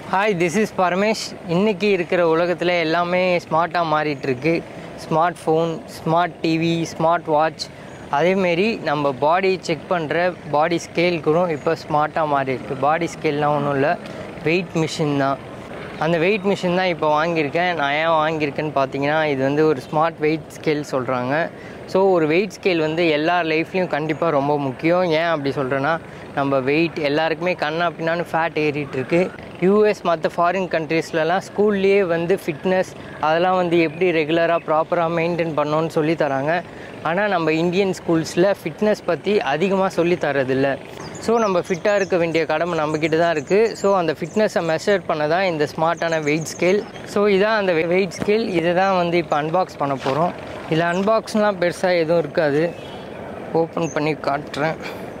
Hi this is Paramesh இன்னைக்கு இருக்கிற உலகத்தில் எல்லாமே ஸ்மார்ட்டாக மாறிட்டு இருக்கு smart phone smart TV smart watch அதேமாரி நம்ம பாடி செக் பண்ணுற பாடி ஸ்கேல் கூட இப்போ ஸ்மார்ட்டாக மாறி இருக்கு பாடி ஸ்கேல்லாம் ஒன்றும் இல்லை வெயிட் மிஷின் தான் அந்த வெயிட் மிஷின் தான் இப்போ வாங்கியிருக்கேன் நான் ஏன் வாங்கியிருக்கேன்னு பார்த்தீங்கன்னா இது வந்து ஒரு ஸ்மார்ட் வெயிட் ஸ்கேல் சொல்கிறாங்க ஸோ ஒரு வெயிட் ஸ்கேல் வந்து எல்லா லைஃப்லேயும் கண்டிப்பாக ரொம்ப முக்கியம் ஏன் அப்படி சொல்கிறேன்னா நம்ம வெயிட் எல்லாருக்குமே கண்ணா பின்னான்னு ஃபேட் ஏறிட்டு இருக்கு யூஎஸ் மற்ற ஃபாரின் கண்ட்ரீஸ்லலாம் ஸ்கூல்லேயே வந்து ஃபிட்னஸ் அதெல்லாம் வந்து எப்படி ரெகுலராக ப்ராப்பராக மெயின்டைன் பண்ணணும்னு சொல்லி தராங்க ஆனால் நம்ம இந்தியன் ஸ்கூல்ஸில் ஃபிட்னஸ் பற்றி அதிகமாக சொல்லி தரதில்ல ஸோ நம்ம ஃபிட்டாக இருக்க வேண்டிய கடமை நம்மக்கிட்ட தான் இருக்குது ஸோ அந்த ஃபிட்னஸை மெஷர் பண்ண தான் இந்த ஸ்மார்ட்டான வெயிட் ஸ்கேல் ஸோ இதான் அந்த வெயிட் ஸ்கேல் இதை தான் வந்து இப்போ அன்பாக்ஸ் பண்ண போகிறோம் இதில் அன்பாக்ஸ்லாம் பெருசாக எதுவும் இருக்காது ஓப்பன் பண்ணி காட்டுறேன்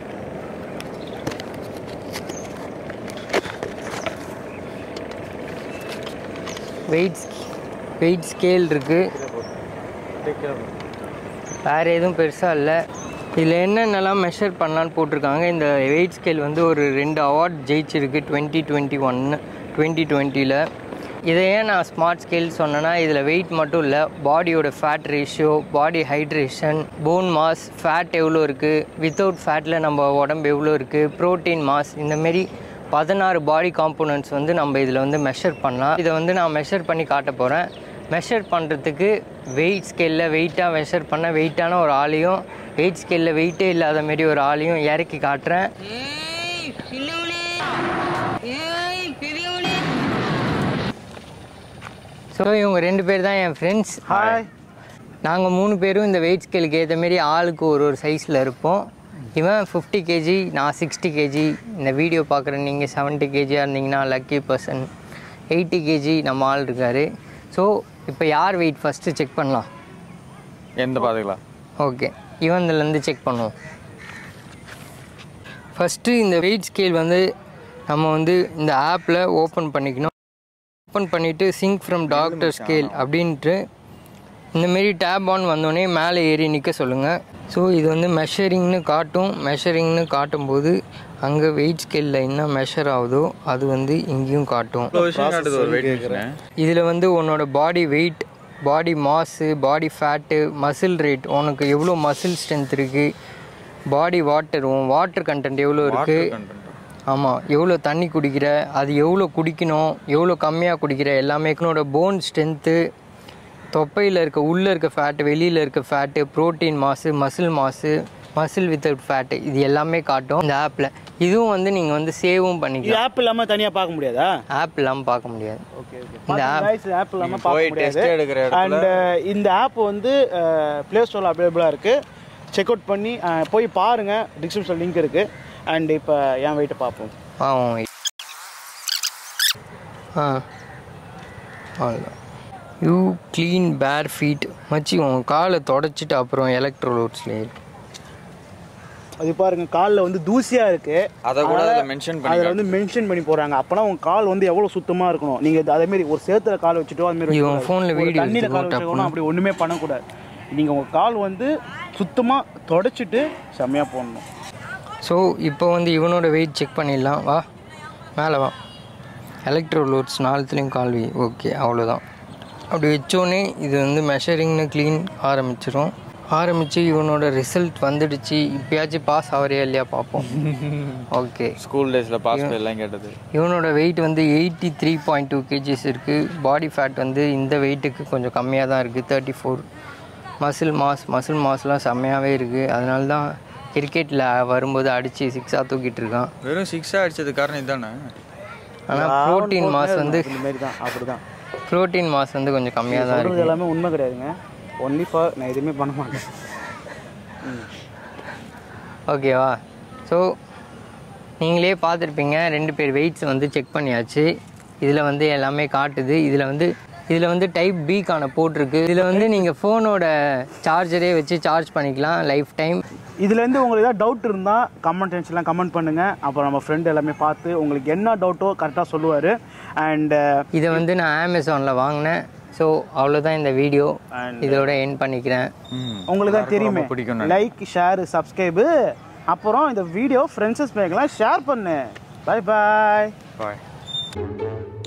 வெயிட் வெயிட் ஸ்கேல் இருக்குது வேறு எதுவும் பெருசாக இல்லை இதில் என்னென்னலாம் மெஷர் பண்ணலான்னு போட்டிருக்காங்க இந்த வெயிட் ஸ்கேல் வந்து ஒரு ரெண்டு அவார்ட் ஜெயிச்சிருக்கு டுவெண்ட்டி டுவெண்ட்டி ஒன்று டுவெண்ட்டி டுவெண்ட்டியில் இதை ஏன் நான் ஸ்மார்ட் ஸ்கேல் சொன்னேன்னா இதில் வெயிட் மட்டும் இல்லை பாடியோட fat ratio body hydration bone mass fat எவ்வளோ இருக்குது வித்தவுட் ஃபேட்டில் நம்ம உடம்பு எவ்வளோ இருக்குது ப்ரோட்டீன் மாஸ் இந்தமாரி பதினாறு பாடி காம்போனன்ட்ஸ் வந்து நம்ம இதில் வந்து மெஷர் பண்ணலாம் இதை வந்து நான் மெஷர் பண்ணி காட்ட போகிறேன் மெஷர் பண்ணுறதுக்கு வெயிட் ஸ்கேலில் வெயிட்டாக மெஷர் பண்ண வெயிட்டான ஒரு ஆளையும் வெயிட் ஸ்கேலில் வெயிட்டே இல்லாத மாரி ஒரு ஆளையும் இறக்கி காட்டுறேன் ஏய் சின்னவனே ஏய் பெரியவனே ஸோ இவங்க ரெண்டு பேர் தான் என் ஃப்ரெண்ட்ஸ் ஹாய் நாங்கள் மூணு பேரும் இந்த வெயிட் ஸ்கேலுக்கு ஏற்ற மாரி ஆளுக்கு ஒரு ஒரு சைஸில் இருப்போம் இவன் ஃபிஃப்டி கேஜி நான் சிக்ஸ்டி கேஜி இந்த வீடியோ பார்க்குற நீங்கள் செவன்ட்டி கேஜியாக இருந்தீங்கன்னா லக்கி பர்சன் எயிட்டி கேஜி நம்ம ஆள் இருக்கார் ஸோ இப்போ யார் வெயிட் ஃபஸ்ட்டு செக் பண்ணலாம் எந்த பாத்துக்கலாம் ஓகே இவன்லேருந்து செக் பண்ணுவோம் ஃபஸ்ட்டு இந்த வெயிட் ஸ்கேல் வந்து நம்ம வந்து இந்த ஆப்பில் ஓப்பன் பண்ணிக்கணும் ஓப்பன் பண்ணிவிட்டு சிங்க் ஃப்ரம் டாக்டர் ஸ்கேல் அப்படின்ட்டு இந்தமாரி டேப் ஆன் வந்தோடனே மேலே ஏறி நிற்க சொல்லுங்கள் ஸோ இது வந்து மெஷரிங்னு காட்டும் மெஷரிங்னு காட்டும்போது அங்கே வெயிட் ஸ்கேலில் என்ன மெஷர் ஆகுதோ அது வந்து இங்கேயும் காட்டும் இதில் வந்து உன்னோட body weight body mass body fat muscle rate உனக்கு எவ்வளோ மசில் ஸ்ட்ரென்த் இருக்குது பாடி வாட்டர் உன் வாட்டர் கண்டென்ட் எவ்வளோ இருக்குது ஆமாம் எவ்வளோ தண்ணி குடிக்கிற அது எவ்வளோ குடிக்கணும் எவ்வளோ கம்மியாக குடிக்கிற எல்லாமே உன்னோட போன் ஸ்ட்ரென்த்து தொப்பையில் இருக்க உள்ளே இருக்க ஃபேட்டு வெளியில் இருக்க fat protein mass muscle mass muscle without fat இது எல்லாமே காட்டும் இந்த ஆப்பில் இதுவும் வந்து நீங்கள் வந்து சேவும் இது பண்ணிக்கலாம் ஆப் இல்லாம தனியா பார்க்க முடியாதா ஆப் இல்லாமல் பார்க்க முடியாது ஓகே ஓகே இந்த app- ஆப் இல்லாம பார்க்க முடியாது அண்ட் இந்த ஆப் வந்து ப்ளே ஸ்டோரில் அவைலபிளாக இருக்கு செக் அவுட் பண்ணி அஹ், போய் பாருங்க டிஸ்கிரிப்ஷன் லிங்க் இருக்கு அண்ட் இப்போ என் வெயிட்டை பார்ப்போம் ஆமாம் ஆ அவ்வளோதான் யூ க்ளீன் பேர் ஃபீட் மச்சி உன் காலை தொடச்சிட்டு அப்புறம் எலக்ட்ரோலோட்ஸ்லேயே அது பாருங்க காலில் வந்து தூசியா இருக்கு அத கூட அதுல mention பண்ணி அதில் வந்து மென்ஷன் பண்ணி போறாங்க அப்பனா உங்க கால் வந்து எவ்வளவு சுத்தமா இருக்கணும் நீங்க இது அதே மாதிரி ஒரு சேத்துல கால் வச்சுட்டோ அது மாதிரி இது உன் வைக்கக்கூடாது. phone ல ஒரு video தண்ணியில எடுத்து கால் போட்டா வச்சுக்கணும் அப்படி ஒண்ணுமே பண்ணக்கூடாது நீங்க உங்க கால் வந்து சுத்தமா தொடச்சிட்டு செம்மையா போடணும் ஸோ இப்போ வந்து இவனோட வெயிட் செக் பண்ணிடலாம் வா மேலே வா எலக்ட்ரோலோட்ஸ் நாலுத்துலேயும் கால்வி ஓகே அவ்வளோதான் அப்படி வச்சோடனே இது வந்து மெஷரிங்னு க்ளீன் ஆரம்பிச்சிரும் ஆரம்பித்து இவனோட ரிசல்ட் வந்துடுச்சு இப்பயாச்சும் பாஸ் ஆகிறியா இல்லையா பார்ப்போம் ஓகே ஸ்கூல் டேஸ்ல பாஸ் எல்லாம் கேட்டது இவனோட வெயிட் வந்து eighty three point two KGs இருக்குது பாடி ஃபேட் வந்து இந்த வெயிட்டுக்கு கொஞ்சம் கம்மியாக தான் இருக்குது thirty four muscle mass muscle மாஸ்லாம் செம்மையாகவே இருக்குது அதனால தான் கிரிக்கெட்டில் வரும்போது அடித்து சிக்ஸாக தூக்கிட்டு இருக்கான் வெறும் சிக்ஸா அடிச்சது காரணம் இதானே ஆனால் ப்ரோட்டீன் மாஸ் வந்து இந்த மாதிரி தான் அப்படிதான் ப்ரோட்டீன் மாஸ் வந்து கொஞ்சம் கம்மியாக தான் சொல்றது இருக்குது எல்லாமே உண்மை கிடையாதுங்க ஒன்லி ஃபார் நான் எதுவுமே பண்ண மாட்டேன் ஓகேவா ஸோ நீங்களே பார்த்துருப்பீங்க ரெண்டு பேர் வெயிட்ஸ் வந்து செக் பண்ணியாச்சு இதில் வந்து எல்லாமே காட்டுது இதில் வந்து இதில் வந்து டைப் பிக்கான போட்டிருக்கு இதில் வந்து நீங்கள் ஃபோனோட சார்ஜரே வச்சு சார்ஜ் பண்ணிக்கலாம் லைஃப் டைம் இதுலேருந்து உங்களுக்கு ஏதாவது டவுட் இருந்தால் கமெண்ட் செக்ஷன்லாம் கமெண்ட் பண்ணுங்கள் அப்புறம் நம்ம ஃப்ரெண்ட் எல்லாமே பார்த்து உங்களுக்கு என்ன டவுட்டோ கரெக்டாக சொல்லுவார் அண்ட் இதை வந்து நான் அமேசானில் வாங்கினேன் ஸோ அவ்வளோதான் இந்த வீடியோ And- இதோட என் பண்ணிக்கிறேன் உங்களுக்கு தான் தெரியுமே ரொம்ப பிடிக்கும் லைக் ஷேர் சப்ஸ்கிரைபு அப்புறம் இந்த வீடியோ ஃப்ரெண்ட்ஸஸ் மேக்கெல்லாம் ஷேர் பண்ணு பை பாய் பாய்